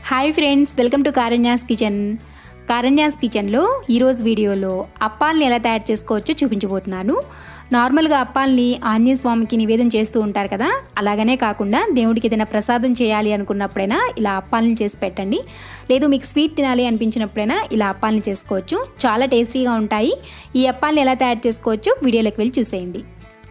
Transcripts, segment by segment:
hi friends welcome to Karanya's kitchen Karanya's కిచెన్లో ఈరోజు వీడియోలో అప్పాలని ఎలా తయారు చేసుకోవచ్చో చూపించబోతున్నాను నార్మల్గా అప్పాలని ఆంజనేయ స్వామికి నివేదన చేస్తూ ఉంటారు కదా అలాగనే కాకుండా దేవుడికి ఏదైనా ప్రసాదం చేయాలి అనుకున్నప్పుడైనా ఇలా అప్పాలని చేసి పెట్టండి లేదు మీకు స్వీట్ తినాలి అనిపించినప్పుడైనా ఇలా అప్పాలని చేసుకోవచ్చు చాలా టేస్టీగా ఉంటాయి ఈ అప్పాలని ఎలా తయారు చేసుకోవచ్చో వీడియోలోకి వెళ్ళి చూసేయండి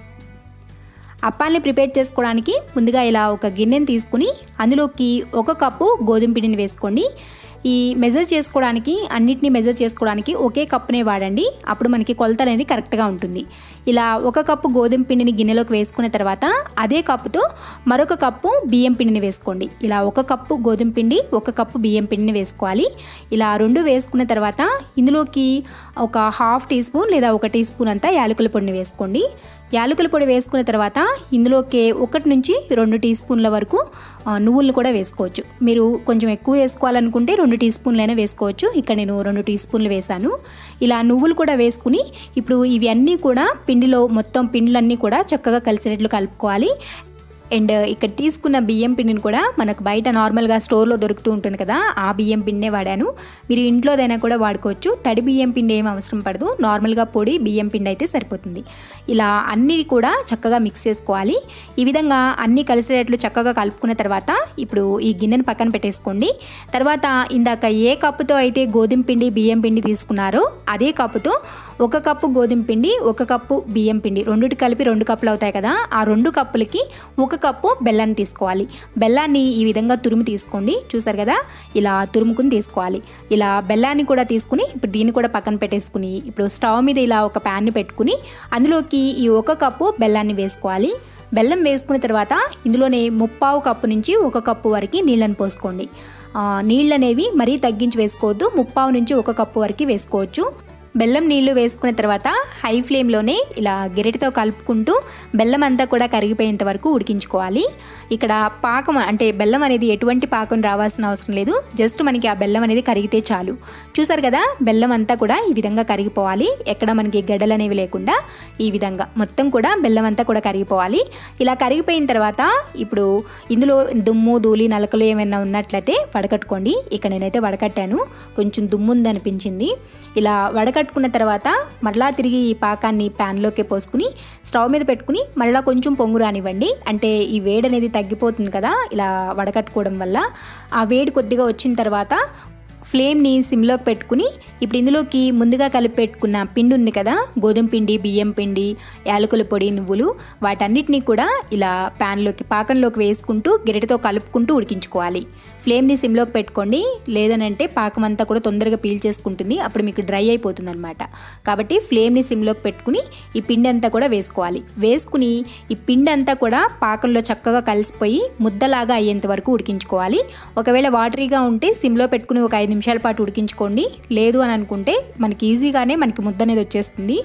అప్పాలని ప్రిపేర్ చేసుకోవడానికి ముందుగా ఇలా ఒక గిన్నెని తీసుకుని అందులోకి ఒక కప్పు గోధుమ పిండిని వేసుకోండి ఈ మెజర్ చేసుకోవడానికి అన్నిటిని మెజర్ చేసుకోవడానికి ఒకే కప్పునే వాడండి అప్పుడు మనకి కొలత అనేది కరెక్ట్గా ఉంటుంది ఇలా ఒక కప్పు గోధుమ పిండిని గిన్నెలోకి వేసుకున్న తర్వాత అదే కప్పుతో మరొక కప్పు బియ్యం పిండిని వేసుకోండి ఇలా ఒక కప్పు గోధుమ పిండి ఒక కప్పు బియ్యం పిండిని వేసుకోవాలి ఇలా రెండు వేసుకున్న తర్వాత ఇందులోకి ఒక హాఫ్ టీ స్పూన్ లేదా ఒక టీ స్పూన్ అంతా యాలకుల పొడిని వేసుకోండి యాలకుల పొడి వేసుకున్న తర్వాత ఇందులోకి ఒకటి నుంచి రెండు టీ స్పూన్ల వరకు ఆ, నువ్వులు కూడా వేసుకోవచ్చు మీరు కొంచెం ఎక్కువ వేసుకోవాలనుకుంటే రెండు టీ స్పూన్లైనా వేసుకోవచ్చు ఇక్కడ నేను రెండు టీ స్పూన్లు వేశాను ఇలా నువ్వులు కూడా వేసుకుని ఇప్పుడు ఇవి అన్నీ కూడా పిండిలో మొత్తం పిండ్లన్నీ కూడా చక్కగా కలిసినట్లు కలుపుకోవాలి అండ్ ఇక్కడ తీసుకున్న బియ్యం పిండిని కూడా మనకు బయట నార్మల్గా స్టోర్లో దొరుకుతూ ఉంటుంది కదా ఆ బియ్యం పిండినే వాడాను మీరు ఇంట్లోదైనా కూడా వాడుకోవచ్చు తడి బియ్యం పిండి ఏం అవసరం పడదు నార్మల్గా పొడి బియ్యం పిండి అయితే సరిపోతుంది ఇలా అన్నీ కూడా చక్కగా మిక్స్ చేసుకోవాలి ఈ విధంగా అన్నీ కలిసేటట్లు చక్కగా కలుపుకున్న తర్వాత ఇప్పుడు ఈ గిన్నెను పక్కన పెట్టేసుకోండి తర్వాత ఇందాక ఏ కప్పుతో అయితే గోధుమ పిండి బియ్యం పిండి తీసుకున్నారో అదే కప్పుతో ఒక కప్పు గోధుమ పిండి ఒక కప్పు బియ్యం పిండి రెండుటి కలిపి రెండు కప్పులు అవుతాయి కదా ఆ రెండు కప్పులకి ఒక కప్పు బెల్లాన్ని తీసుకోవాలి బెల్లాన్ని ఈ విధంగా తురుము తీసుకోండి చూసారు కదా ఇలా తురుముకుని తీసుకోవాలి ఇలా బెల్లాన్ని కూడా తీసుకుని ఇప్పుడు దీన్ని కూడా పక్కన పెట్టేసుకుని ఇప్పుడు స్టవ్ మీద ఇలా ఒక ప్యాన్ని పెట్టుకుని అందులోకి ఈ ఒక కప్పు బెల్లాన్ని వేసుకోవాలి బెల్లం వేసుకున్న తర్వాత ఇందులోనే ముప్పావు కప్పు నుంచి ఒక కప్పు వరకు నీళ్ళని పోసుకోండి ఆ, నీళ్ళు అనేవి మరీ తగ్గించి వేసుకోవద్దు ముప్పావు నుంచి ఒక కప్పు వరకు వేసుకోవచ్చు బెల్లం నీళ్లు వేసుకున్న తర్వాత హై ఫ్లేమ్లోనే ఇలా గెరటితో కలుపుకుంటూ బెల్లం అంతా కూడా కరిగిపోయేంత వరకు ఉడికించుకోవాలి ఇక్కడ పాకం అంటే బెల్లం అనేది ఎటువంటి పాకం రావాల్సిన అవసరం లేదు జస్ట్ మనకి ఆ బెల్లం అనేది కరిగితే చాలు చూసారు కదా బెల్లం అంతా కూడా ఈ విధంగా కరిగిపోవాలి ఎక్కడ మనకి గడ్డలు అనేవి లేకుండా ఈ విధంగా మొత్తం కూడా బెల్లం అంతా కూడా కరిగిపోవాలి ఇలా కరిగిపోయిన తర్వాత ఇప్పుడు ఇందులో దుమ్ము ధూళి నలకలు ఏమైనా ఉన్నట్లయితే వడకట్టుకోండి ఇక్కడ నేనైతే వడకట్టాను కొంచెం దుమ్ము ఉందనిపించింది ఇలా వడకట్టుకున్న తర్వాత మరలా తిరిగి ఈ పాకాన్ని ప్యాన్లోకి పోసుకుని స్టవ్ మీద పెట్టుకుని మరలా కొంచెం పొంగు రానివ్వండి అంటే ఈ వేడి అనేది తగ్గిపోతుంది కదా ఇలా వడకట్టుకోవడం వల్ల ఆ వేడి కొద్దిగా వచ్చిన తర్వాత ఫ్లేమ్ని సిమ్లోకి పెట్టుకుని ఇప్పుడు ఇందులోకి ముందుగా కలిపి పెట్టుకున్న పిండి ఉంది కదా గోధుమ పిండి బియ్యం పిండి యాలకుల పొడి నువ్వులు వాటన్నిటినీ కూడా ఇలా ప్యాన్లోకి పాకంలోకి వేసుకుంటూ గెరటితో కలుపుకుంటూ ఉడికించుకోవాలి ఫ్లేమ్ని సిమ్లోకి పెట్టుకోండి లేదనంటే పాకం అంతా కూడా తొందరగా పీల్చేసుకుంటుంది అప్పుడు మీకు డ్రై అయిపోతుంది అనమాట కాబట్టి ఫ్లేమ్ని సిమ్లోకి పెట్టుకుని ఈ పిండి అంతా కూడా వేసుకోవాలి వేసుకుని ఈ పిండి అంతా కూడా పాకంలో చక్కగా కలిసిపోయి ముద్దలాగా అయ్యేంత వరకు ఉడికించుకోవాలి ఒకవేళ వాటరీగా ఉంటే సిమ్లో పెట్టుకుని ఒక ఐదు నిమిషాల పాటు ఉడికించుకోండి లేదు అని అనుకుంటే మనకి ఈజీగానే మనకి ముద్ద అనేది వచ్చేస్తుంది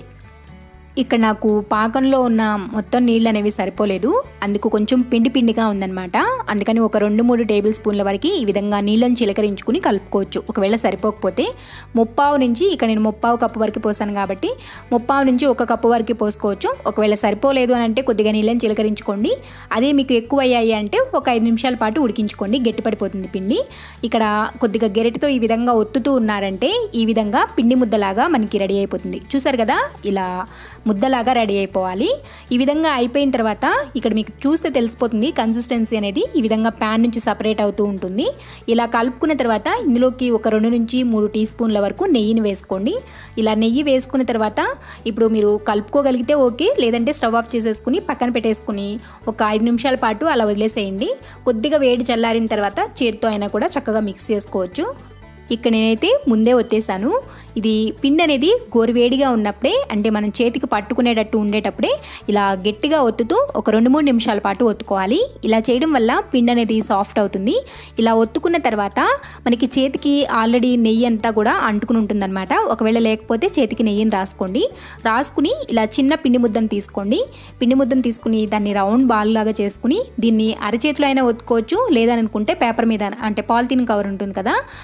ఇక్కడ నాకు పాకంలో ఉన్న మొత్తం నీళ్ళు అనేవి సరిపోలేదు అందుకు కొంచెం పిండి పిండిగా ఉందన్నమాట అందుకని ఒక రెండు మూడు టేబుల్ స్పూన్ల వరకు ఈ విధంగా నీళ్ళని చిలకరించుకుని కలుపుకోవచ్చు ఒకవేళ సరిపోకపోతే ముప్పావు నుంచి ఇక్కడ నేను ముప్పావు కప్పు వరకు పోసాను కాబట్టి ముప్పావు నుంచి ఒక కప్పు వరకు పోసుకోవచ్చు ఒకవేళ సరిపోలేదు అని అంటే కొద్దిగా నీళ్ళని చిలకరించుకోండి అదే మీకు ఎక్కువ అయ్యాయి అంటే ఒక ఐదు నిమిషాల పాటు ఉడికించుకోండి గట్టిపడిపోతుంది పిండి ఇక్కడ కొద్దిగా గెరటితో ఈ విధంగా ఒత్తుతూ ఉన్నారంటే ఈ విధంగా పిండి ముద్దలాగా మనకి రెడీ అయిపోతుంది చూసారు కదా ఇలా ముద్దలాగా రెడీ అయిపోవాలి ఈ విధంగా అయిపోయిన తర్వాత ఇక్కడ మీకు చూస్తే తెలిసిపోతుంది కన్సిస్టెన్సీ అనేది ఈ విధంగా ప్యాన్ నుంచి సపరేట్ అవుతూ ఉంటుంది ఇలా కలుపుకున్న తర్వాత ఇందులోకి ఒక రెండు నుంచి మూడు టీ స్పూన్ల వరకు నెయ్యిని వేసుకోండి ఇలా నెయ్యి వేసుకున్న తర్వాత ఇప్పుడు మీరు కలుపుకోగలిగితే ఓకే లేదంటే స్టవ్ ఆఫ్ చేసేసుకుని పక్కన పెట్టేసుకుని ఒక ఐదు నిమిషాల పాటు అలా వదిలేసేయండి కొద్దిగా వేడి చల్లారిన తర్వాత చేతితో అయినా కూడా చక్కగా మిక్స్ చేసుకోవచ్చు ఇక్కడ నేనైతే ముందే వచ్చేసాను ఇది పిండి అనేది గోరువేడిగా ఉన్నప్పుడే అంటే మనం చేతికి పట్టుకునేటట్టు ఉండేటప్పుడే ఇలా గట్టిగా ఒత్తుతూ ఒక రెండు మూడు నిమిషాల పాటు ఒత్తుకోవాలి ఇలా చేయడం వల్ల పిండి అనేది సాఫ్ట్ అవుతుంది ఇలా ఒత్తుకున్న తర్వాత మనకి చేతికి ఆల్రెడీ నెయ్యి అంతా కూడా అంటుకుని ఉంటుందన్నమాట ఒకవేళ లేకపోతే చేతికి నెయ్యిని రాసుకోండి రాసుకుని ఇలా చిన్న పిండి ముద్దను తీసుకోండి పిండి ముద్దను తీసుకుని దాన్ని రౌండ్ బాల్ లాగా చేసుకుని దీన్ని అరచేతిలో అయినా ఒత్తుకోవచ్చు లేదని అనుకుంటే పేపర్ మీద అంటే పాలిథిన్ కవర్ ఉంటుంది కదా పాలిథిన్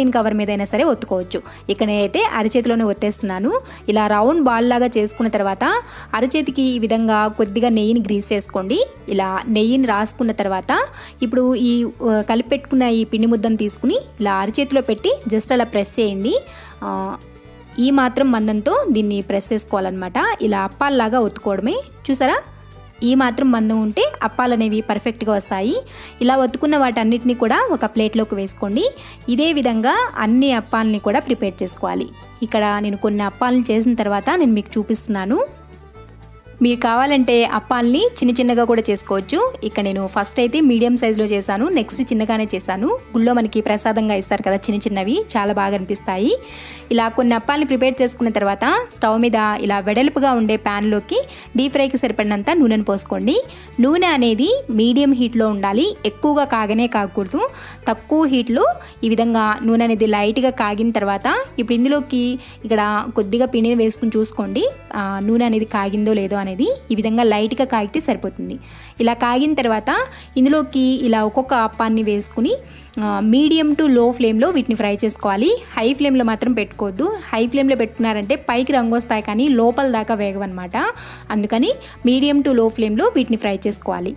పాలిథిన్ కవర్ మీద అయినా సరే ఒత్తుకోవచ్చు ఇక నేనైతే అరచేతిలోనే ఒత్తేస్తున్నాను ఇలా రౌండ్ బాల్ లాగా చేసుకున్న తర్వాత అరచేతికి ఈ విధంగా కొద్దిగా నెయ్యిని గ్రీస్ చేసుకోండి ఇలా నెయ్యిని రాసుకున్న తర్వాత ఇప్పుడు ఈ ఆ, కలిపి పెట్టుకున్న ఈ పిండి ముద్దను తీసుకుని ఇలా అరచేతిలో పెట్టి జస్ట్ అలా ప్రెస్ చేయండి ఆ, ఈ మాత్రం మందంతో దీన్ని ప్రెస్ చేసుకోవాలన్నమాట ఇలా అప్పాల్లాగా ఒత్తుకోవడమే చూసారా ఈ మాత్రం మందం ఉంటే అప్పాలు అనేవి పర్ఫెక్ట్గా వస్తాయి ఇలా ఒత్తుకున్న వాటన్నిటిని కూడా ఒక ప్లేట్లోకి వేసుకోండి ఇదే విధంగా అన్ని అప్పాలని కూడా ప్రిపేర్ చేసుకోవాలి ఇక్కడ నేను కొన్ని అప్పాలను చేసిన తర్వాత నేను మీకు చూపిస్తున్నాను మీరు కావాలంటే అప్పాల్ని చిన్న చిన్నగా కూడా చేసుకోవచ్చు ఇక్కడ నేను ఫస్ట్ అయితే మీడియం సైజులో చేశాను నెక్స్ట్ చిన్నగానే చేశాను గుళ్ళో మనకి ప్రసాదంగా ఇస్తారు కదా చిన్న చిన్నవి చాలా బాగా అనిపిస్తాయి ఇలా కొన్ని అప్పాల్ని ప్రిపేర్ చేసుకున్న తర్వాత స్టవ్ మీద ఇలా వెడల్పుగా ఉండే ప్యాన్లోకి డీప్ ఫ్రైకి సరిపడినంత నూనెను పోసుకోండి నూనె అనేది మీడియం హీట్లో ఉండాలి ఎక్కువగా కాగనే కాకూడదు తక్కువ హీట్లో ఈ విధంగా నూనె అనేది లైట్గా కాగిన తర్వాత ఇప్పుడు ఇందులోకి ఇక్కడ కొద్దిగా పిండిని వేసుకుని చూసుకోండి ఆ, నూనె అనేది కాగిందో లేదో అనేది ఈ విధంగా లైట్గా కాగితే సరిపోతుంది ఇలా కాగిన తర్వాత ఇందులోకి ఇలా ఒక్కొక్క అప్పాన్ని వేసుకుని మీడియం టు లో ఫ్లేమ్లో వీటిని ఫ్రై చేసుకోవాలి హై ఫ్లేమ్లో మాత్రం పెట్టుకోవద్దు హై ఫ్లేమ్లో పెట్టుకున్నారంటే పైకి రంగు వస్తాయి కానీ లోపల దాకా వేగవన్నమాట అందుకని మీడియం టు లో ఫ్లేమ్లో వీటిని ఫ్రై చేసుకోవాలి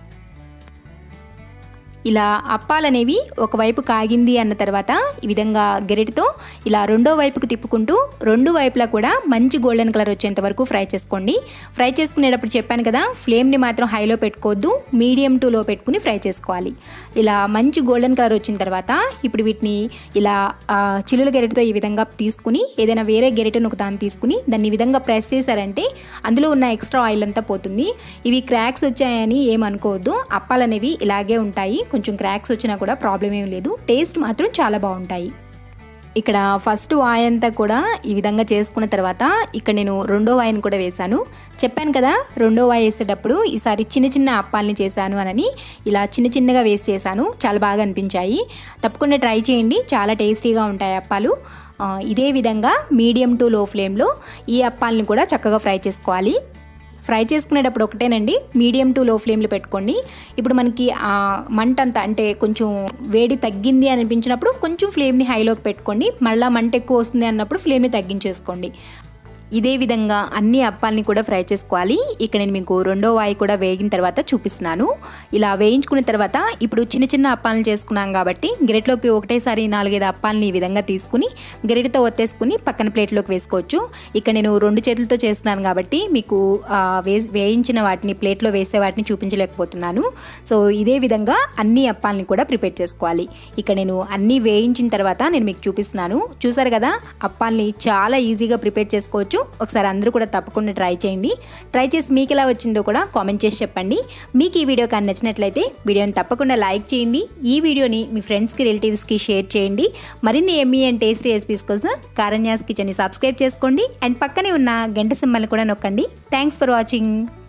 ఇలా అప్పాలనేవి ఒకవైపు కాగింది అన్న తర్వాత ఈ విధంగా గెరెటితో ఇలా రెండో వైపుకు తిప్పుకుంటూ రెండు వైపులా కూడా మంచి గోల్డెన్ కలర్ వచ్చేంత వరకు ఫ్రై చేసుకోండి ఫ్రై చేసుకునేటప్పుడు చెప్పాను కదా ఫ్లేమ్ని మాత్రం హైలో పెట్టుకోవద్దు మీడియం టు లో పెట్టుకుని ఫ్రై చేసుకోవాలి ఇలా మంచి గోల్డెన్ కలర్ వచ్చిన తర్వాత ఇప్పుడు వీటిని ఇలా ఆ, చిల్లుల గెరెటితో ఈ విధంగా తీసుకుని ఏదైనా వేరే గెరెటను ఒక దాన్ని తీసుకుని దాన్ని ఈ విధంగా ప్రెస్ చేశారంటే అందులో ఉన్న ఎక్స్ట్రా ఆయిల్ అంతా పోతుంది ఇవి క్రాక్స్ వచ్చాయని ఏమనుకోవద్దు అప్పాలనేవి ఇలాగే ఉంటాయి కొంచెం క్రాక్స్ వచ్చినా కూడా ప్రాబ్లం ఏం లేదు టేస్ట్ మాత్రం చాలా బాగుంటాయి ఇక్కడ ఫస్ట్ వాయ్ అంతా కూడా ఈ విధంగా చేసుకున్న తర్వాత ఇక్కడ నేను రెండో వాయిని కూడా వేశాను చెప్పాను కదా రెండో వాయి వేసేటప్పుడు ఈసారి చిన్న చిన్న అప్పాలని చేశాను అని ఇలా చిన్న చిన్నగా వేసి చేశాను చాలా బాగా అనిపించాయి తప్పకుండా ట్రై చేయండి చాలా టేస్టీగా ఉంటాయి అప్పాలు ఆ, ఇదే విధంగా మీడియం టు లో ఫ్లేమ్లో ఈ అప్పాలని కూడా చక్కగా ఫ్రై చేసుకోవాలి ఫ్రై చేసుకునేటప్పుడు ఒకటేనండి మీడియం టు లో ఫ్లేమ్లో పెట్టుకోండి ఇప్పుడు మనకి ఆ మంట అంతా అంటే కొంచెం వేడి తగ్గింది అనిపించినప్పుడు కొంచెం ఫ్లేమ్ని హైలోకి పెట్టుకోండి మళ్ళీ మంట ఎక్కువ వస్తుంది అన్నప్పుడు ఫ్లేమ్ని తగ్గించేసుకోండి ఇదే విధంగా అన్ని అప్పాలని కూడా ఫ్రై చేసుకోవాలి ఇక్కడ నేను మీకు రెండో వాయి కూడా వేగిన తర్వాత చూపిస్తున్నాను ఇలా వేయించుకున్న తర్వాత ఇప్పుడు చిన్న చిన్న అప్పాలను చేసుకున్నాం కాబట్టి గెరెట్లోకి ఒకటేసారి నాలుగైదు అప్పాలని ఈ విధంగా తీసుకుని గెరెటితో ఒత్తేసుకుని పక్కన ప్లేట్లోకి వేసుకోవచ్చు ఇక్కడ నేను రెండు చేతులతో చేస్తున్నాను కాబట్టి మీకు ఆ, వే వేయించిన వాటిని ప్లేట్లో వేసే వాటిని చూపించలేకపోతున్నాను సో ఇదే విధంగా అన్ని అప్పాలని కూడా ప్రిపేర్ చేసుకోవాలి ఇక్కడ నేను అన్నీ వేయించిన తర్వాత నేను మీకు చూపిస్తున్నాను చూసారు కదా అప్పాల్ని చాలా ఈజీగా ప్రిపేర్ చేసుకోవచ్చు ఒకసారి అందరూ కూడా తప్పకుండా ట్రై చేయండి ట్రై చేసి మీకు ఎలా వచ్చిందో కూడా కామెంట్ చేసి చెప్పండి మీకు ఈ వీడియో కానీ నచ్చినట్లయితే వీడియోని తప్పకుండా లైక్ చేయండి ఈ వీడియోని మీ ఫ్రెండ్స్కి రిలేటివ్స్కి షేర్ చేయండి మరిన్ని ఎమ్మీ అండ్ టేస్టీ రెసిపీస్ కోసం కారణ్యాస్ కిచెన్ని సబ్స్క్రైబ్ చేసుకోండి అండ్ పక్కనే ఉన్న గంట సింబల్ని కూడా నొక్కండి థ్యాంక్స్ ఫర్ వాచింగ్